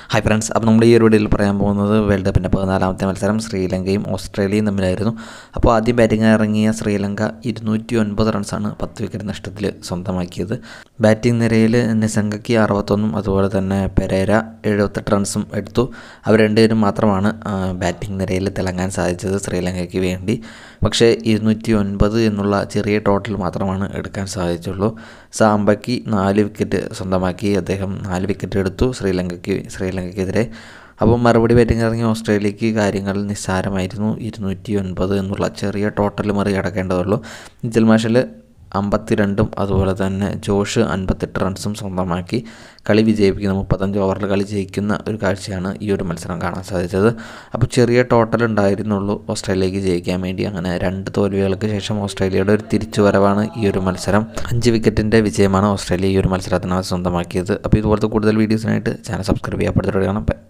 hi friends അപ്പോൾ നമ്മൾ ഈ ഒരു വീഡിയോയിൽ പറയാൻ പോകുന്നത് വേൾഡ് കപ്പിൻ്റെ പതിനാലാമത്തെ മത്സരം ശ്രീലങ്കയും ഓസ്ട്രേലിയയും തമ്മിലായിരുന്നു അപ്പോൾ ആദ്യം ബാറ്റിംഗ് ഇറങ്ങിയ ശ്രീലങ്ക ഇരുന്നൂറ്റി ഒൻപത് റൺസാണ് പത്ത് വിക്കറ്റ് നഷ്ടത്തിൽ സ്വന്തമാക്കിയത് ബാറ്റിംഗ് നിരയിൽ നിസംഗയ്ക്ക് അറുപത്തൊന്നും അതുപോലെ തന്നെ പെരേര എഴുപത്തെട്ട് റൺസും എടുത്തു അവർ രണ്ടുപേരും മാത്രമാണ് ആ, ബാറ്റിംഗ് നിരയിൽ തിളങ്ങാൻ സാധിച്ചത് ശ്രീലങ്കയ്ക്ക് വേണ്ടി പക്ഷേ ഇരുന്നൂറ്റി ഒൻപത് എന്നുള്ള ചെറിയ ടോട്ടൽ മാത്രമാണ് എടുക്കാൻ സാധിച്ചുള്ളൂ സാമ്പയ്ക്ക് നാല് വിക്കറ്റ് സ്വന്തമാക്കി അദ്ദേഹം നാല് വിക്കറ്റ് എടുത്തു ശ്രീലങ്കയ്ക്ക് ശ്രീലങ്കയ്ക്കെതിരെ അപ്പം മറുപടി ബാറ്റിംഗ് ഇറങ്ങിയ ഓസ്ട്രേലിയക്ക് കാര്യങ്ങൾ നിസ്സാരമായിരുന്നു ഇരുന്നൂറ്റി ഒൻപത് എന്നുള്ള ചെറിയ ടോട്ടൽ മറികടക്കേണ്ടതുള്ളൂ നിജൽ മാഷിൽ അമ്പത്തിരണ്ടും അതുപോലെ തന്നെ ജോഷ് അൻപത്തെട്ട് റൺസും സ്വന്തമാക്കി കളി വിജയിപ്പിക്കുന്ന മുപ്പത്തഞ്ച് ഓവറിൽ കളി ജയിക്കുന്ന ഒരു കാഴ്ചയാണ് ഈ ഒരു മത്സരം കാണാൻ സാധിച്ചത് അപ്പോൾ ചെറിയ ടോട്ടൽ ഉണ്ടായിരുന്നുള്ളൂ ഓസ്ട്രേലിയക്ക് ജയിക്കാൻ വേണ്ടി അങ്ങനെ രണ്ട് തോൽവികൾക്ക് ശേഷം ഓസ്ട്രേലിയയുടെ ഒരു തിരിച്ചുവരവാണ് ഈ ഒരു മത്സരം അഞ്ച് വിക്കറ്റിൻ്റെ വിജയമാണ് ഓസ്ട്രേലിയ ഈ ഒരു മത്സരത്തിനകത്ത് സ്വന്തമാക്കിയത് അപ്പോൾ ഇതുപോലത്തെ കൂടുതൽ വീഡിയോസിനായിട്ട് ചാനൽ സബ്സ്ക്രൈബ് ചെയ്യാൻ പെടുത്തിട്ട്